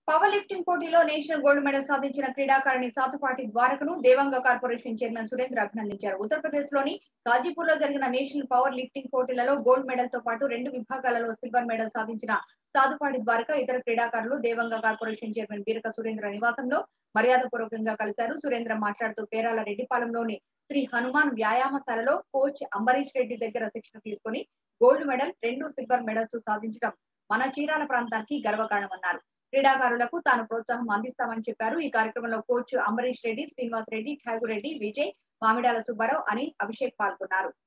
power lifting పోటీలో national gold medal సాధించిన క్రీడాకారిణి సాతుపాటి ద్వారకను దేవంగ కార్పొరేషన్ చైర్మన్ సురేంద్ర అభినందించారు ఉత్తరప్రదేశ్ లోని గాజీపూర్ లో జరిగిన నేషనల్ పవర్ లిఫ్టింగ్ పోటీలలో గోల్డ్ మెడల్ తో పాటు రెండు విభాగాలలో సిల్వర్ మెడల్ సాధించిన సాతుపాటి ద్వారక ఇతర క్రీడాకారులు దేవంగ కార్పొరేషన్ చైర్మన్ బీరక సురేంద్ర నివాసంలో మర్యాదపూర్వకంగా కలిశారు సురేంద్ర మాట్లాడుతూ పేరాల రెడ్డిపాలెంలోని శ్రీ హనుమాన్ వ్యాయామశాలలో కోచ్ అంబరీష్ రెడ్డి దగ్గర శిక్షణ తీసుకుని గోల్డ్ మెడల్ రెండు సిల్వర్ మెడల్స్ సాధించడం మన చీరాల ప్రాంతానికి గర్వకారణమన్నారు క్రీడాకారులకు తాను ప్రోత్సాహం అందిస్తామని చెప్పారు ఈ కార్యక్రమంలో కోచ్ అంబరీష్ రెడ్డి శ్రీనివాస్ రెడ్డి ఠాగూర్ రెడ్డి విజయ్ మామిడాల సుబ్బారావు అనిల్ అభిషేక్ పాల్గొన్నారు